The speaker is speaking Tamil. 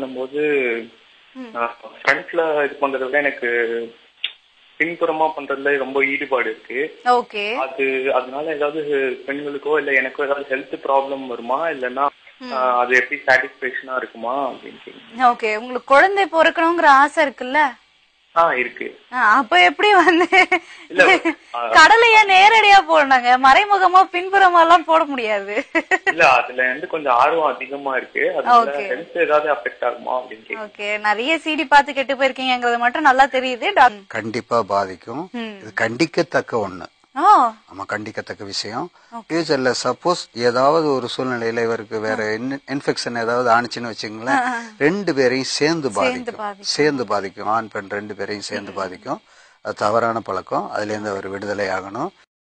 பண்ணும்போது ஃப்ரண்ட்ல இது பண்றதை விட எனக்கு பின்புறமா பண்றதுல ரொம்ப ஈடுபாடு இருக்கு ஓகே அது அதனால ஏதாவது பெண்களுக்கோ இல்ல எனக்கோ ஏதாவது ஹெல்த் ப்ராப்ளம் வருமா இல்லைன்னா ஆஹ், அது எப்படி சாட்டிஸ்பேக்ஷனா இருக்குமா அப்படின்னு கேக்குறேன். ஓகே உங்களுக்கு குழந்தை பிறக்கணுங்கிற ஆசை இருக்குல்ல ஆ இருக்கு ஆ, அப்ப எப்படி வந்து இல்ல, ஆ. கடலைய நேரடியா போடுனாங்க மறைமுகமா பின்புறமா எல்லாம் போட முடியாது இல்ல அதுல வந்து கொஞ்சம் ஆர்வம் அதிகமா இருக்கு அதனால Okay. ஹெல்த் ஏதாவது அஃபெக்ட் ஆகுமா அப்படின்னு கேக்குறேன். ஓகே நிறைய சிடி பார்த்து கெட்டு போயிருக்கீங்கிறது மட்டும் நல்லா தெரியுது டாக்- கண்டிப்பா பாதிக்கும் ம். இது கண்டிக்கத்தக்க ஒண்ணு ஓ ஆமா கண்டிக்கத்தக்க விஷயம் ஃபியூச்சர்ல சப்போஸ் ஏதாவது ஒரு சூழ்நிலையில இவருக்கு வேற இன்ஃபெக்ஷன் ஏதாவது ஆனிச்சுன்னு வச்சுங்களேன் ரெண்டு பேரையும் சேர்ந்து பாதிக்கும் பாதிக்கும். சேர்ந்து பாதிக்கும் ஆண் பெண் ரெண்டு பேரையும் சேர்ந்து பாதிக்கும் அது தவறான பழக்கம் அதுல இருந்து அவர் விடுதலை ஆகணும்